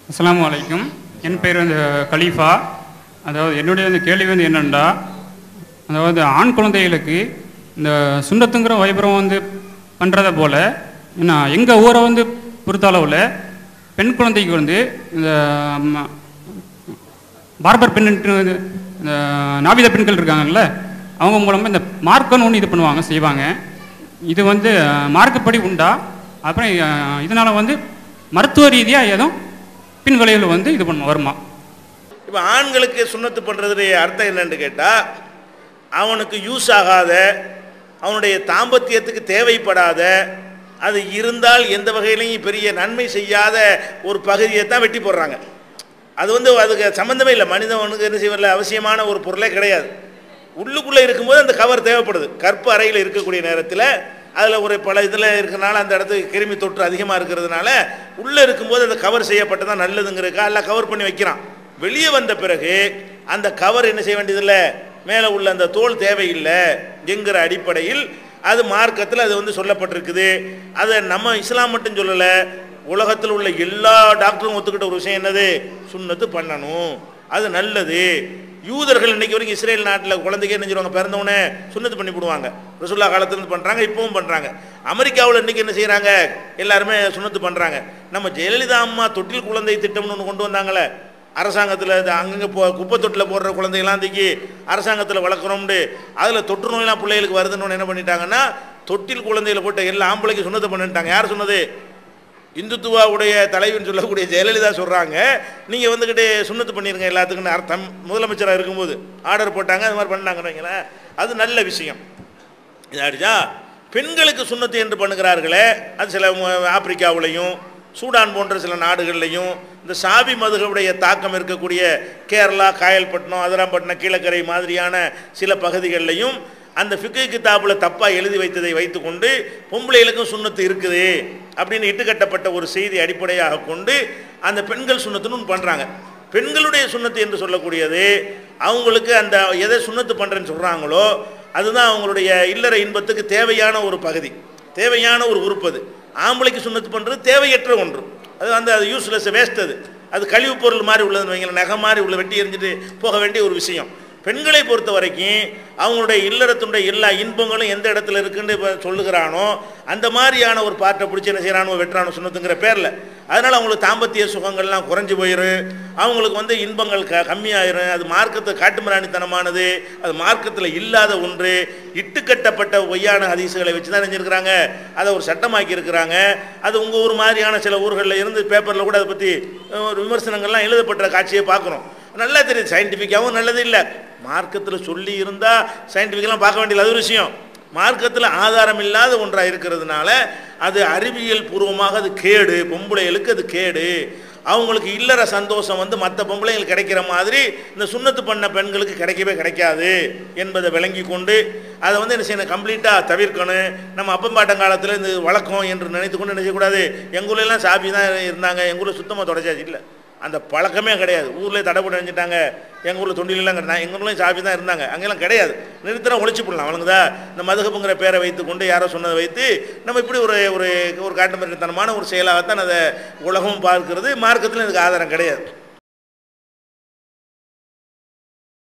அஸ்ஸலாமு அலைக்கும் என் பேர் வந்து கலீஃபா அதாவது என்னுடைய வந்து கேள்வி வந்து என்னென்னா அதாவது ஆண் குழந்தைகளுக்கு இந்த சுண்டத்துங்கிற வைபரம் வந்து பண்ணுறத போல் என்ன எங்கள் ஊரை வந்து பொறுத்தளவில் பெண் குழந்தைக்கு வந்து இந்த ம, பார்பர் பெண் இந்த நாவித பெண்கள் இருக்காங்கல்ல அவங்க மூலமாக இந்த மார்க்கன்னு ஒன்று இது பண்ணுவாங்க செய்வாங்க இது வந்து அஹ், மார்க்கப்படி உண்டா அப்புறம் அஹ், இதனால வந்து மருத்துவ ரீதியாக எதுவும் பின் விளைவுகள் வந்து இது பண்ண வருமா இப்போ ஆண்களுக்கு சுண்ணத்து பண்ணுறதுடைய அர்த்தம் என்னன்னு கேட்டால் அவனுக்கு யூஸ் ஆகாத அவனுடைய தாம்பத்தியத்துக்கு தேவைப்படாத அது இருந்தால் எந்த வகையிலையும் பெரிய நன்மை செய்யாத ஒரு பகுதியை தான் வெட்டி போடுறாங்க அது வந்து அதுக்கு சம்மந்தமே இல்லை மனிதனுக்கு என்ன செய்வதில்லை அவசியமான ஒரு பொருளே கிடையாது உள்ளுக்குள்ளே இருக்கும்போது அந்த கவர் தேவைப்படுது கற்பு அறையில் இருக்கக்கூடிய நேரத்தில் அதில் ஒரு பல இதில் இருக்கனால அந்த இடத்துக்கு கிருமி தொற்று அதிகமாக இருக்கிறதுனால உள்ளே இருக்கும்போது அந்த கவர் செய்யப்பட்டதான் நல்லதுங்கிறதுக்கா எல்லாம் கவர் பண்ணி வைக்கிறான் வெளியே வந்த பிறகு அந்த கவர் என்ன செய்ய வேண்டியதில்லை மேலே உள்ள அந்த தோல் தேவையில்லை என்கிற அடிப்படையில் அது மார்க்கத்தில் அது வந்து சொல்லப்பட்டிருக்குது அதை நம்ம இஸ்லாம் மட்டும் சொல்லலை உலகத்தில் உள்ள எல்லா டாக்டரும் ஒத்துக்கிட்ட ஒரு விஷயம் என்னது சுண்ணத்து பண்ணணும் அது நல்லது யூதர்கள் இன்னைக்கு வரைக்கும் இஸ்ரேல் நாட்டில் குழந்தைக்கு என்ன செய்வாங்க பிறந்தவொடனே சுண்ணத்து பண்ணி விடுவாங்க ரசுல்லா காலத்துலேருந்து பண்ணுறாங்க இப்பவும் பண்ணுறாங்க அமெரிக்காவில் இன்னைக்கு என்ன செய்கிறாங்க எல்லாருமே சுண்ணத்து பண்ணுறாங்க நம்ம ஜெயலலிதா அம்மா தொட்டில் குழந்தை திட்டம்னு ஒன்று கொண்டு வந்தாங்களே அரசாங்கத்தில் அங்கங்கே போ குப்பை தொட்டில் போடுற குழந்தைகளாம் தூக்கி அரசாங்கத்தில் வளர்க்குறோம்னு அதில் தொற்று நோயெல்லாம் பிள்ளைகளுக்கு வருதுன்னு என்ன பண்ணிட்டாங்கன்னா தொட்டில் குழந்தைகளை போட்டு எல்லா ஆம்பளைக்கும் சுண்ணத்தை பண்ணிட்டாங்க யார் சொன்னது இந்துத்துவாவுடைய தலைவின்னு சொல்லக்கூடிய ஜெயலலிதா சொல்கிறாங்க நீங்கள் வந்துக்கிட்டு சுண்ணத்து பண்ணிருங்க எல்லாத்துக்குன்னு அர்த்தம் முதலமைச்சராக இருக்கும்போது ஆர்டர் போட்டாங்க அது மாதிரி பண்ணாங்கன்னு வைங்களேன் அது நல்ல விஷயம் இதாடிச்சா பெண்களுக்கு சுண்ணத்து என்று பண்ணுகிறார்களே அது சில மு- ஆப்பிரிக்காவுலையும் சூடான் போன்ற சில நாடுகள்லையும் இந்த சாவி மதுகளுடைய தாக்கம் இருக்கக்கூடிய கேரளா காயல்பட்டினம் அதிராம்பட்டினம் கீழக்கரை மாதிரியான சில பகுதிகளிலையும் அந்த ஃபிக்கு கிதாபில் தப்பாக எழுதி வைத்ததை வைத்துக்கொண்டு பொம்பளைகளுக்கும் சுண்ணத்து இருக்குது அப்படின்னு இட்டுக்கட்டப்பட்ட ஒரு செய்தி அடிப்படையாக கொண்டு அந்த பெண்கள் சுண்ணத்துன்னு ஒன்று பண்ணுறாங்க பெண்களுடைய சுண்ணத்து என்று சொல்லக்கூடியது அவங்களுக்கு அந்த எதை சுண்ணத்து பண்ணுறேன்னு சொல்கிறாங்களோ அதுதான் அவங்களுடைய இல்லற இன்பத்துக்கு தேவையான ஒரு பகுதி தேவையான ஒரு உறுப்பு அது ஆம்பளைக்கு சுண்ணத்து பண்ணுறது தேவையற்ற ஒன்று அது அந்த அது யூஸ்லெஸ் வேஸ்ட் அது அது கழிவுப் பொருள் மாதிரி உள்ளதுன்னு வைங்களேன் நகை மாதிரி உள்ள வெட்டி எரிஞ்சிட்டு போக வேண்டிய ஒரு விஷயம் பெண்களை பொறுத்த வரைக்கும் அவங்களுடைய இல்லறத்துடைய எல்லா இன்பங்களும் எந்த இடத்துல இருக்குன்னு இப்போ சொல்லுகிறானோ அந்த மாதிரியான ஒரு பார்ட்டை பிடிச்சி என்ன செய்கிறானோ வெட்டுறானோ சுண்ணத்துங்கிற பேரில் அதனால் அவங்களுக்கு தாம்பத்திய சுகங்கள்லாம் குறைஞ்சி போயிடும் அவங்களுக்கு வந்து இன்பங்கள் க கம்மியாயிரும் அது மார்க்கத்தை காட்டுமிராணித்தனமானது அது மார்க்கத்தில் இல்லாத ஒன்று இட்டுக்கட்டப்பட்ட பொய்யான ஹதீஸுகளை வச்சு தான் செஞ்சுருக்கிறாங்க அதை ஒரு சட்டமாக்கி இருக்கிறாங்க அது உங்கள் ஊர் மாதிரியான சில ஊர்களில் இருந்து பேப்பரில் கூட அதை பற்றி ஒரு விமர்சனங்கள்லாம் எழுதப்பட்ட காட்சியை பார்க்குறோம் நல்லா தெரியுது சயின்டிஃபிக்காகவும் நல்லது இல்லை மார்க்கத்தில் சொல்லி இருந்தால் சயின்டிஃபிக்கெல்லாம் பார்க்க வேண்டியது அது ஒரு விஷயம் மார்க்கத்தில் ஆதாரம் இல்லாத ஒன்றாக இருக்கிறதுனால அது அறிவியல் பூர்வமாக அது கேடு பொம்பளைகளுக்கு அது கேடு அவங்களுக்கு இல்லற சந்தோஷம் வந்து மற்ற பொம்பளைங்களுக்கு கிடைக்கிற மாதிரி இந்த சுண்ணத்து பண்ண பெண்களுக்கு கிடைக்கவே கிடைக்காது என்பதை விளங்கி கொண்டு அதை வந்து என்ன செய்யணும் கம்ப்ளீட்டாக தவிர்க்கணும் நம்ம அப்பம்பாட்டம் காலத்தில் இந்த வழக்கம் என்று நினைத்து கொண்டு என்ன செய்யக்கூடாது எங்கள் ஊர்லலாம் சாப்பி தான் இருந்தாங்க எங்கள் ஊரில் சுத்தமாக தொடச்சாச்சு இல்லை அந்த பழக்கமே கிடையாது ஊர்லேயே தடை போட்டு நினைச்சிட்டாங்க எங்கள் ஊரில் தொண்டிலாம் கிடையாது எங்கள் ஊர்லேயும் சாப்பி தான் இருந்தாங்க அங்கெல்லாம் கிடையாது நிறுத்தினா ஒழிச்சு போடலாம் அவனுக்குதா இந்த மதுகப்புங்கிற பேரை வைத்து கொண்டு யாரோ சொன்னதை வைத்து நம்ம இப்படி ஒரு ஒரு ஒரு காட்டுமிரட்டத்தனமான ஒரு செயலாகத்தான் அதை உலகம் பார்க்கிறது மார்க்கத்தில் இதுக்கு ஆதாரம் கிடையாது